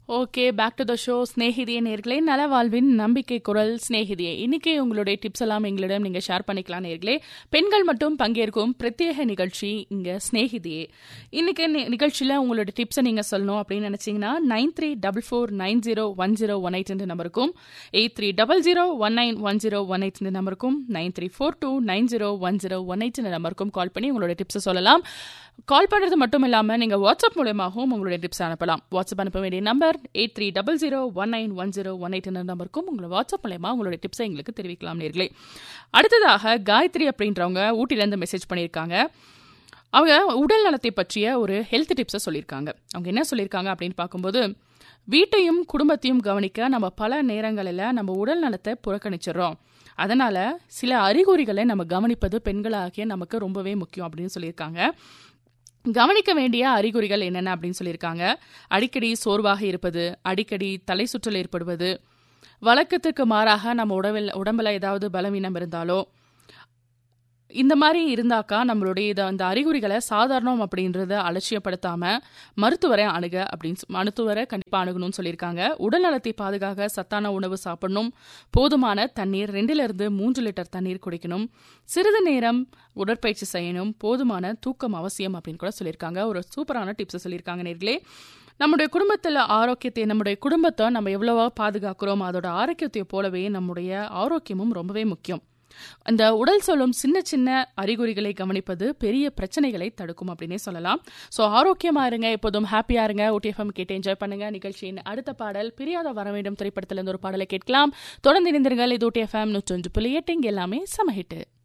okay back to the show ஸ்நேகிதியே நேர்களே நல வாழ்வின் நம்பிக்கை குரல் ஸ்நேகிதியே இன்னைக்கு உங்களுடைய டிப்ஸ் எல்லாம் எங்களிடம் நீங்க ஷேர் பண்ணிக்கலாம் நேர்களே பெண்கள் மட்டும் பங்கேற்கும் பிரத்யேக நிகழ்ச்சி இங்க ஸ்நேகிதியே இன்னைக்கு நி- நிகழ்ச்சியில உங்களோட டிப்ஸை நீங்க சொல்லணும் அப்படின்னு நினைச்சீங்கன்னா nine three double four nine zero one zero one eight நம்பருக்கும் eight three double zero one nine one zero one eight நம்பருக்கும் nine three four two nine zero one zero one eight நம்பருக்கும் கால் பண்ணி உங்களோட டிப்ஸை சொல்லலாம் கால் பண்ணுறது மட்டும் இல்லாமல் நீங்கள் வாட்ஸ்அப் மூலயமாகவும் உங்களுடைய டிப்ஸ் அனுப்பலாம் வாட்ஸ்அப் அனுப்ப வேண்டிய number eight three double zero one nine one zero one eight நம்பருக்கும் உங்களை வாட்ஸ்அப் மூலயமா உங்களுடைய டிப்ஸை எங்களுக்கு தெரிவிக்கலாம் நேர்களே அடுத்ததாக காயத்ரி அப்படின்றவங்க ஊட்டிலேருந்து மெசேஜ் பண்ணியிருக்காங்க அவங்க உடல் நலத்தை பற்றிய ஒரு ஹெல்த் டிப்ஸை சொல்லியிருக்காங்க அவங்க என்ன சொல்லியிருக்காங்க அப்படின்னு பார்க்கும்போது வீட்டையும் குடும்பத்தையும் கவனிக்க நம்ம பல நேரங்களில் நம்ம உடல் நலத்தை புறக்கணிச்சிடுறோம் அதனால சில அறிகுறிகளை நம்ம கவனிப்பது பெண்களாகிய நமக்கு ரொம்பவே முக்கியம் அப்படின்னு சொல்லியிருக்காங்க கவனிக்க வேண்டிய அறிகுறிகள் என்னென்ன அப்படின்னு சொல்லியிருக்காங்க அடிக்கடி சோர்வாக இருப்பது அடிக்கடி தலை சுற்றல் ஏற்படுவது வழக்கத்துக்கு மாறாக நம்ம உடவில் உடம்புல ஏதாவது பலவீனம் இருந்தாலோ இந்த மாதிரி இருந்தாக்கா நம்மளுடைய இத அந்த அறிகுறிகளை சாதாரணம் அப்படின்றத அலட்சியப்படுத்தாம மருத்துவரை அணுக அப்படின்னு சொ- மருத்துவரை கண்டிப்பா அணுகணும்னு சொல்லியிருக்காங்க உடல் நலத்தை பாதுகாக்க சத்தான உணவு சாப்பிடணும் போதுமான தண்ணீர் ரெண்டுல இருந்து மூன்று லிட்டர் தண்ணீர் குடிக்கணும் சிறிது நேரம் உடற்பயிற்சி செய்யணும் போதுமான தூக்கம் அவசியம் அப்படின்னு கூட சொல்லியிருக்காங்க ஒரு சூப்பரான டிப்ஸ் சொல்லியிருக்காங்க நேர்களே நம்முடைய குடும்பத்தில் ஆரோக்கியத்தை நம்முடைய குடும்பத்தை நம்ம எவ்வளவோ பாதுகாக்கிறோம் அதோட ஆரோக்கியத்தை போலவே நம்முடைய ஆரோக்கியமும் ரொம்பவே முக்கியம் அந்த உடல் சொல்லும் சின்ன சின்ன அறிகுறிகளை கவனிப்பது பெரிய பிரச்சனைகளை தடுக்கும் அப்படின்னே சொல்லலாம் ஸோ ஆரோக்கியமா இருங்க எப்போதும் ஹாப்பியா இருங்க OTFM கேட்டு என்ஜாய் பண்ணுங்க நிகழ்ச்சியின் அடுத்த பாடல் பிரியாத வர வேண்டும் திரைப்படத்திலிருந்து ஒரு பாடலை கேட்கலாம் தொடர்ந்து இணைந்திருங்கள் இது OTFM நூற்றொன்று புள்ளி எட்டு இங்க எல்லாமே சமஹிட்டு